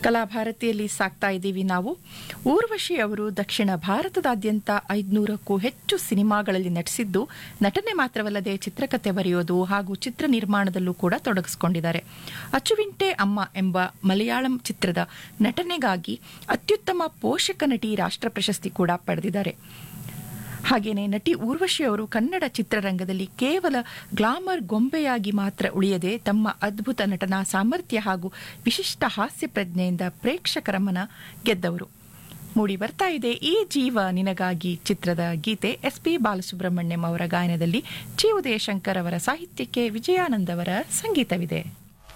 ಕಲಾಭಾರತಿಯಲ್ಲಿ ಸಾಕ್ತಾ ಇದ್ದೀವಿ ನಾವು ಊರ್ವಶಿ ಅವರು ದಕ್ಷಿಣ ಭಾರತದಾದ್ಯಂತ ಐದುನೂರಕ್ಕೂ ಹೆಚ್ಚು ಸಿನಿಮಾಗಳಲ್ಲಿ ನಟಿಸಿದ್ದು ನಟನೆ ಮಾತ್ರವಲ್ಲದೆ ಚಿತ್ರಕಥೆ ಬರೆಯೋದು ಹಾಗೂ ಚಿತ್ರ ನಿರ್ಮಾಣದಲ್ಲೂ ಕೂಡ ತೊಡಗಿಸಿಕೊಂಡಿದ್ದಾರೆ ಅಚ್ಚುವಿಂಟೆ ಅಮ್ಮ ಎಂಬ ಮಲಯಾಳಂ ಚಿತ್ರದ ನಟನೆಗಾಗಿ ಅತ್ಯುತ್ತಮ ಪೋಷಕ ನಟಿ ರಾಷ್ಟ್ರ ಪ್ರಶಸ್ತಿ ಕೂಡ ಪಡೆದಿದ್ದಾರೆ ಹಾಗೇನೆ ನಟಿ ಊರ್ವಶಿ ಅವರು ಕನ್ನಡ ಚಿತ್ರರಂಗದಲ್ಲಿ ಕೇವಲ ಗ್ಲಾಮರ್ ಗೊಂಬೆಯಾಗಿ ಮಾತ್ರ ಉಳಿಯದೆ ತಮ್ಮ ಅದ್ಭುತ ನಟನಾ ಸಾಮರ್ಥ್ಯ ಹಾಗೂ ವಿಶಿಷ್ಟ ಹಾಸ್ಯ ಪ್ರಜ್ಞೆಯಿಂದ ಪ್ರೇಕ್ಷಕರ ಮನ ಗೆದ್ದವರು ಮೂಡಿ ಬರ್ತಾ ಇದೆ ಈ ಜೀವ ನಿನಗಾಗಿ ಚಿತ್ರದ ಗೀತೆ ಎಸ್ ಪಿ ಬಾಲಸುಬ್ರಹ್ಮಣ್ಯಂ ಅವರ ಗಾಯನದಲ್ಲಿ ಚಿ ಉದಯಶಂಕರ್ ಅವರ ಸಾಹಿತ್ಯಕ್ಕೆ ವಿಜಯಾನಂದ್ ಅವರ ಸಂಗೀತವಿದೆ